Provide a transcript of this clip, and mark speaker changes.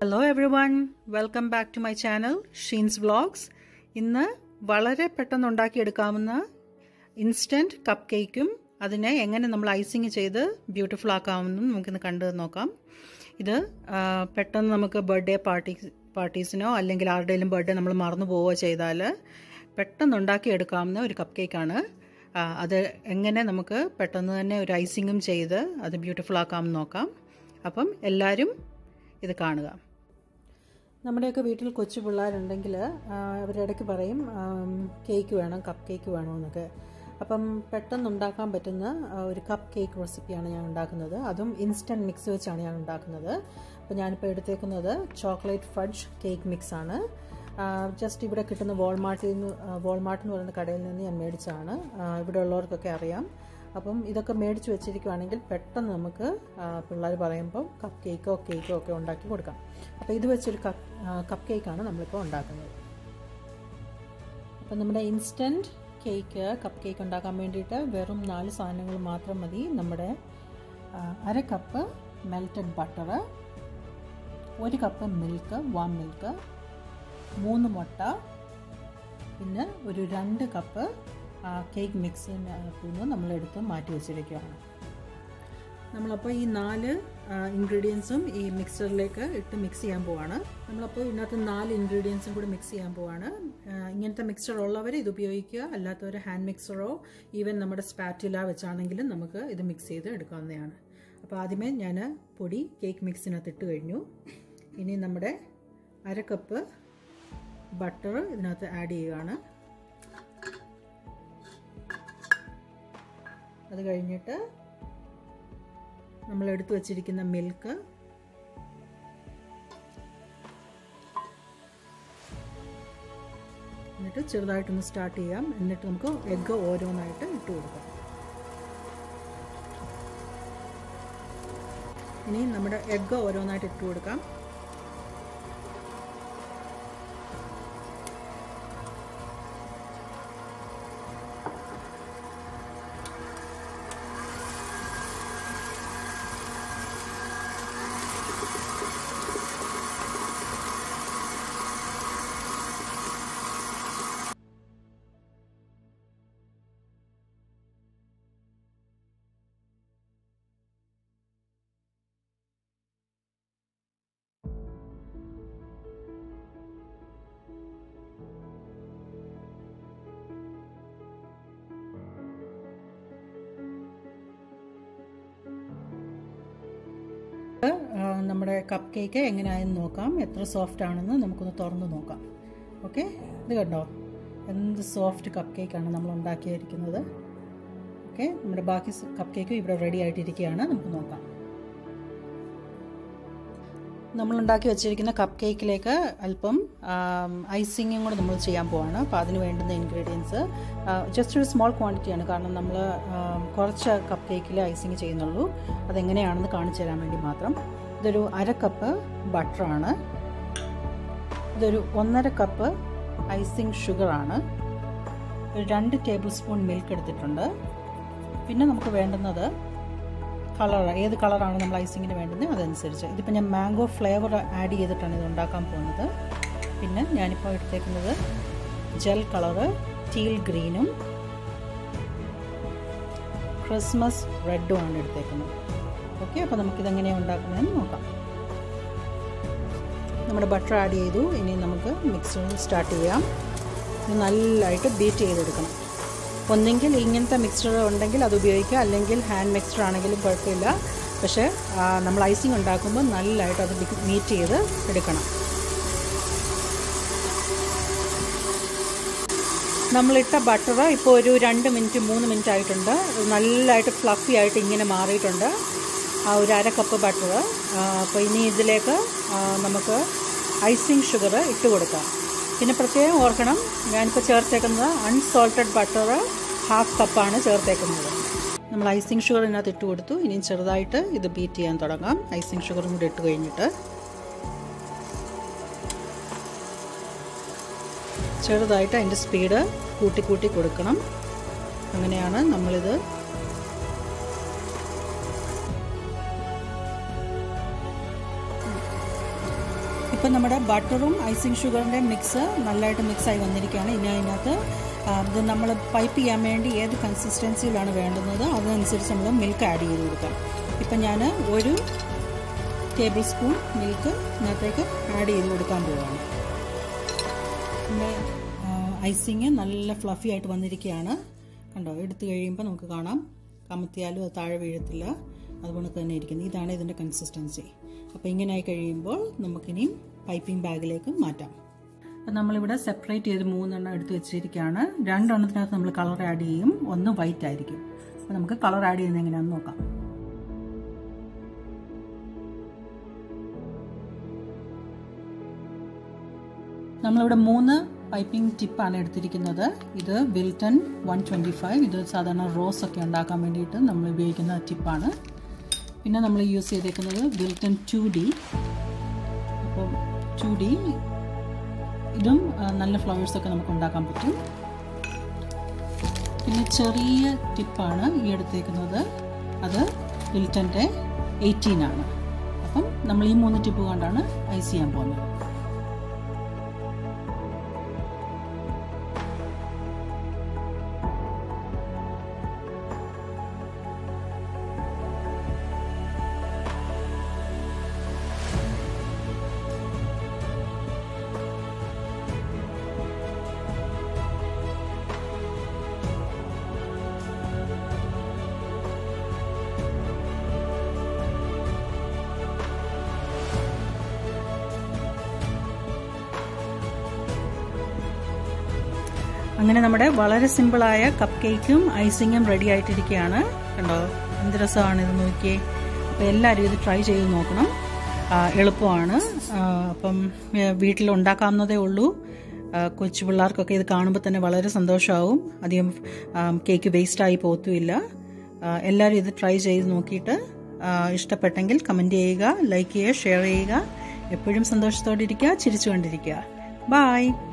Speaker 1: hello everyone welcome back to my channel Sheen's vlogs ഇന്ന് വളരെ പെട്ടെന്ന് ഉണ്ടാക്കിയെടുക്കാവുന്ന ഇൻസ്റ്റൻറ്റ് കപ്പ് കേക്കും അതിനെ എങ്ങനെ നമ്മൾ ഐസിങ് ചെയ്ത് ബ്യൂട്ടിഫുൾ ആക്കാമെന്നും നമുക്കിന്ന് കണ്ടു നോക്കാം ഇത് ആ, പെട്ടെന്ന് നമുക്ക് ബർത്ത്ഡേ പാർട്ടി പാർട്ടീസിനോ അല്ലെങ്കിൽ ആരുടെയും ബർത്ത്ഡേ നമ്മൾ മറന്നു പോവുകയോ ചെയ്താൽ പെട്ടെന്ന് ഉണ്ടാക്കിയെടുക്കാവുന്ന ഒരു കപ്പ് കേക്കാണ് ആ, അത് എങ്ങനെ നമുക്ക് പെട്ടെന്ന് തന്നെ ഒരു ഐസിങ്ങും ചെയ്ത് അത് ബ്യൂട്ടിഫുൾ ആക്കാമെന്ന് നോക്കാം അപ്പം എല്ലാവരും ഇത് കാണുക നമ്മുടെയൊക്കെ വീട്ടിൽ കൊച്ചു പിള്ളേരുണ്ടെങ്കിൽ അവരിടയ്ക്ക് പറയും കേക്ക് വേണം കപ്പ് കേക്ക് വേണമെന്നൊക്കെ അപ്പം പെട്ടെന്ന് ഉണ്ടാക്കാൻ പറ്റുന്ന ആ, ഒരു കപ്പ് കേക്ക് റെസിപ്പിയാണ് ഞാൻ ഉണ്ടാക്കുന്നത് അതും ഇൻസ്റ്റൻറ്റ് മിക്സ് വെച്ചാണ് ഞാൻ ഉണ്ടാക്കുന്നത് അപ്പോൾ ഞാനിപ്പോൾ എടുത്തേക്കുന്നത് ചോക്ലേറ്റ് ഫഡ്ജ് കേക്ക് മിക്സ് ആണ് ജസ്റ്റ് ഇവിടെ കിട്ടുന്ന വോൾമാർട്ടിൽ നിന്ന് വോൾമാർട്ട് എന്ന് പറയുന്ന കടയിൽ നിന്ന് ഞാൻ മേടിച്ചാണ് ഇവിടെ ഉള്ളവർക്കൊക്കെ അറിയാം അപ്പം ഇതൊക്കെ മേടിച്ച് വെച്ചിരിക്കുവാണെങ്കിൽ പെട്ടെന്ന് നമുക്ക് പിള്ളേർ പറയുമ്പോൾ കപ്പ് കേക്കോ കേക്കോ ഒക്കെ ഉണ്ടാക്കി കൊടുക്കാം അപ്പോൾ ഇത് വെച്ചൊരു കപ്പ് കപ്പ് കേക്കാണ് നമ്മളിപ്പോൾ ഉണ്ടാക്കുന്നത് അപ്പം നമ്മുടെ ഇൻസ്റ്റൻറ്റ് കേക്ക് കപ്പ് കേക്ക് ഉണ്ടാക്കാൻ വേണ്ടിയിട്ട് വെറും നാല് സാധനങ്ങൾ മാത്രം മതി നമ്മുടെ അര കപ്പ് മെൽറ്റഡ് ബട്ടർ ഒരു കപ്പ് മിൽക്ക് വാം മിൽക്ക് മൂന്ന് മുട്ട പിന്നെ ഒരു രണ്ട് കപ്പ് കേക്ക് മിക്സിനകത്തു നിന്ന് നമ്മളെടുത്ത് മാറ്റി വെച്ചിരിക്കുകയാണ് നമ്മളപ്പോൾ ഈ നാല് ഇൻഗ്രീഡിയൻസും ഈ മിക്സറിലേക്ക് ഇട്ട് മിക്സ് ചെയ്യാൻ പോവാണ് നമ്മളപ്പോൾ ഇതിനകത്ത് നാല് ഇൻഗ്രീഡിയൻസും കൂടി മിക്സ് ചെയ്യാൻ പോവാണ് ഇങ്ങനത്തെ മിക്സർ ഉള്ളവർ ഇത് ഉപയോഗിക്കുക അല്ലാത്തവർ ഹാൻഡ് മിക്സറോ ഈവൻ നമ്മുടെ സ്പാറ്റുല വെച്ചാണെങ്കിലും നമുക്ക് ഇത് മിക്സ് ചെയ്ത് എടുക്കാവുന്നതാണ് അപ്പോൾ ആദ്യമേ ഞാൻ പൊടി കേക്ക് മിക്സിനകത്ത് ഇട്ട് കഴിഞ്ഞു ഇനി നമ്മുടെ അര കപ്പ് ബട്ടർ ഇതിനകത്ത് ആഡ് ചെയ്യുകയാണ് അത് കഴിഞ്ഞിട്ട് നമ്മൾ എടുത്തു വച്ചിരിക്കുന്ന മിൽക്ക് എന്നിട്ട് ചെറുതായിട്ടൊന്ന് സ്റ്റാർട്ട് ചെയ്യാം എന്നിട്ട് നമുക്ക് എഗ്ഗ് ഓരോന്നായിട്ട് ഇട്ട് കൊടുക്കാം ഇനി നമ്മുടെ എഗ്ഗ് ഓരോന്നായിട്ട് ഇട്ട് കൊടുക്കാം നമ്മുടെ കപ്പ് കേക്ക് എങ്ങനെയായെന്ന് നോക്കാം എത്ര സോഫ്റ്റ് ആണെന്ന് നമുക്കൊന്ന് തുറന്ന് നോക്കാം ഓക്കെ ഇത് കണ്ടോ എന്ത് സോഫ്റ്റ് കപ്പ് കേക്കാണ് നമ്മൾ ഉണ്ടാക്കിയിരിക്കുന്നത് ഓക്കെ നമ്മുടെ ബാക്കി കപ്പ് കേക്കും ഇവിടെ റെഡി ആയിട്ടിരിക്കുകയാണ് നമുക്ക് നോക്കാം നമ്മൾ ഉണ്ടാക്കി വെച്ചിരിക്കുന്ന കപ്പ് കേക്കിലേക്ക് അല്പം ഐസിങ്ങും കൂടെ നമ്മൾ ചെയ്യാൻ പോവാണ് അപ്പോൾ അതിന് വേണ്ടുന്ന ഇൻഗ്രീഡിയൻസ് ജസ്റ്റ് ഒരു സ്മോൾ ക്വാണ്ടിറ്റിയാണ് കാരണം നമ്മൾ കുറച്ച് കപ്പ് കേക്കിൽ ഐസിങ് ചെയ്യുന്നുള്ളൂ അതെങ്ങനെയാണെന്ന് കാണിച്ചു തരാൻ വേണ്ടി മാത്രം ഇതൊരു അര കപ്പ് ബട്ടറാണ് ഇതൊരു ഒന്നര കപ്പ് ഐസിങ് ഷുഗറാണ് ഒരു രണ്ട് ടേബിൾ സ്പൂൺ മിൽക്ക് എടുത്തിട്ടുണ്ട് പിന്നെ നമുക്ക് വേണ്ടുന്നത് കളർ ഏത് കളറാണ് നമ്മൾ ഐസിങ്ങിന് വേണ്ടുന്നത് അതനുസരിച്ച് ഇതിപ്പോൾ ഞാൻ മാംഗോ ഫ്ലേവർ ആഡ് ചെയ്തിട്ടാണ് ഇത് ഉണ്ടാക്കാൻ പോകുന്നത് പിന്നെ ഞാനിപ്പോൾ എടുത്തേക്കുന്നത് ജെൽ കളറ് ടീൽ ഗ്രീനും ക്രിസ്മസ് റെഡും ആണ് എടുത്തേക്കുന്നത് ഓക്കെ അപ്പോൾ നമുക്കിതെങ്ങനെയാണ് ഉണ്ടാക്കുന്നതെന്ന് നോക്കാം നമ്മുടെ ബട്ടർ ആഡ് ചെയ്തു ഇനി നമുക്ക് മിക്സർ സ്റ്റാർട്ട് ചെയ്യാം ഇത് നല്ലതായിട്ട് ബീറ്റ് ചെയ്തെടുക്കണം ഒന്നെങ്കിൽ ഇങ്ങനത്തെ മിക്സ്ചർ ഉണ്ടെങ്കിൽ അത് ഉപയോഗിക്കുക അല്ലെങ്കിൽ ഹാൻഡ് മിക്സ്ചർ ആണെങ്കിലും കുഴപ്പമില്ല പക്ഷേ നമ്മൾ ഐസിങ് ഉണ്ടാക്കുമ്പോൾ നല്ലതായിട്ട് അത് മീറ്റ് ചെയ്ത് എടുക്കണം നമ്മളിട്ട ബട്ടർ ഇപ്പോൾ ഒരു രണ്ട് മിനിറ്റ് മൂന്ന് മിനിറ്റ് ആയിട്ടുണ്ട് നല്ലതായിട്ട് ഫ്ലഫി ആയിട്ട് ഇങ്ങനെ മാറിയിട്ടുണ്ട് ആ ഒരു അര കപ്പ് ബട്ടർ അപ്പോൾ ഇനി ഇതിലേക്ക് നമുക്ക് ഐസിങ് ഷുഗർ ഇട്ട് കൊടുക്കാം പിന്നെ പ്രത്യേകം ഓർക്കണം ഞാനിപ്പോൾ ചേർത്തേക്കുന്നത് അൺസോൾട്ടഡ് ബട്ടർ ഹാഫ് കപ്പാണ് ചേർത്തേക്കുന്നത് നമ്മൾ ഐസിങ് ഷുഗർ ഇതിനകത്ത് ഇട്ട് കൊടുത്തു ഇനിയും ചെറുതായിട്ട് ഇത് ബീറ്റ് ചെയ്യാൻ തുടങ്ങാം ഐസിങ് ഷുഗറും കൂടി ഇട്ട് കഴിഞ്ഞിട്ട് ചെറുതായിട്ട് അതിൻ്റെ സ്പീഡ് കൂട്ടി കൂട്ടി കൊടുക്കണം അങ്ങനെയാണ് നമ്മളിത് ഇപ്പം നമ്മുടെ ബട്ടറും ഐസിങ് ഷുഗറിൻ്റെ മിക്സ് നല്ലതായിട്ട് മിക്സായി വന്നിരിക്കുകയാണ് ഇനി അതിനകത്ത് ഇത് നമ്മൾ പൈപ്പ് ചെയ്യാൻ വേണ്ടി ഏത് കൺസിസ്റ്റൻസിയിലാണ് വേണ്ടുന്നത് അതനുസരിച്ച് നമ്മൾ മിൽക്ക് ആഡ് ചെയ്ത് കൊടുക്കാം ഇപ്പം ഞാൻ ഒരു ടേബിൾ സ്പൂൺ മിൽക്ക് ഇതിനകത്തേക്ക് ആഡ് ചെയ്ത് കൊടുക്കാൻ പോവുകയാണ് നമ്മുടെ ഐസിങ് നല്ല ഫ്ലഫി ആയിട്ട് വന്നിരിക്കുകയാണ് കണ്ടോ എടുത്തു കഴിയുമ്പോൾ നമുക്ക് കാണാം കമത്തിയാലും അത് താഴെ വീഴത്തില്ല അതുകൊണ്ട് തന്നെ ഇരിക്കുന്നത് ഇതാണ് ഇതിൻ്റെ കൺസിസ്റ്റൻസി അപ്പോൾ ഇങ്ങനെ ആയി കഴിയുമ്പോൾ നമുക്കിനിയും പൈപ്പിംഗ് ബാഗിലേക്ക് മാറ്റാം അപ്പം നമ്മളിവിടെ സെപ്പറേറ്റ് ചെയ്ത് മൂന്നെണ്ണം എടുത്ത് വെച്ചിരിക്കുകയാണ് രണ്ടെണ്ണത്തിനകത്ത് നമ്മൾ കളർ ആഡ് ചെയ്യും ഒന്ന് വൈറ്റ് ആയിരിക്കും അപ്പോൾ നമുക്ക് കളർ ആഡ് ചെയ്യുന്നത് എങ്ങനെയാണെന്ന് നോക്കാം നമ്മളിവിടെ മൂന്ന് പൈപ്പിംഗ് ടിപ്പാണ് എടുത്തിരിക്കുന്നത് ഇത് വിൽട്ടൺ വൺ ട്വൻറ്റി ഫൈവ് ഇത് സാധാരണ റോസ് ഒക്കെ ഉണ്ടാക്കാൻ വേണ്ടിയിട്ട് നമ്മൾ ഉപയോഗിക്കുന്ന ടിപ്പാണ് പിന്നെ നമ്മൾ യൂസ് ചെയ്തേക്കുന്നത് വിൽട്ടൺ ടു ഡി അപ്പോൾ ടു ഡി ഇതും നല്ല ഫ്ലവേഴ്സൊക്കെ നമുക്ക് ഉണ്ടാക്കാൻ പറ്റും പിന്നെ ചെറിയ ടിപ്പാണ് ഈ എടുത്തേക്കുന്നത് അത് വിൽട്ടൻ്റെ എയ്റ്റീൻ ആണ് അപ്പം നമ്മൾ ഈ മൂന്ന് ടിപ്പ് കൊണ്ടാണ് ഐസ് ചെയ്യാൻ പോകുന്നത് അങ്ങനെ നമ്മുടെ വളരെ സിമ്പിളായ കപ്പ് കേക്കും ഐസിങ്ങും റെഡി ആയിട്ടിരിക്കുകയാണ് കണ്ടോ എന്ത് രസമാണ് ഇത് നോക്കിയേ അപ്പോൾ എല്ലാവരും ഇത് ട്രൈ ചെയ്ത് നോക്കണം എളുപ്പമാണ് അപ്പം വീട്ടിൽ ഉണ്ടാക്കാവുന്നതേ ഉള്ളൂ കൊച്ചു പിള്ളേർക്കൊക്കെ ഇത് കാണുമ്പോൾ തന്നെ വളരെ സന്തോഷമാവും അധികം കേക്ക് വേസ്റ്റായി പോത്തുമില്ല എല്ലാവരും ഇത് ട്രൈ ചെയ്ത് നോക്കിയിട്ട് ഇഷ്ടപ്പെട്ടെങ്കിൽ കമൻറ്റ് ചെയ്യുക ലൈക്ക് ചെയ്യുക ഷെയർ ചെയ്യുക എപ്പോഴും സന്തോഷത്തോടെ ഇരിക്കുക ചിരിച്ചുകൊണ്ടിരിക്കുക ബായ്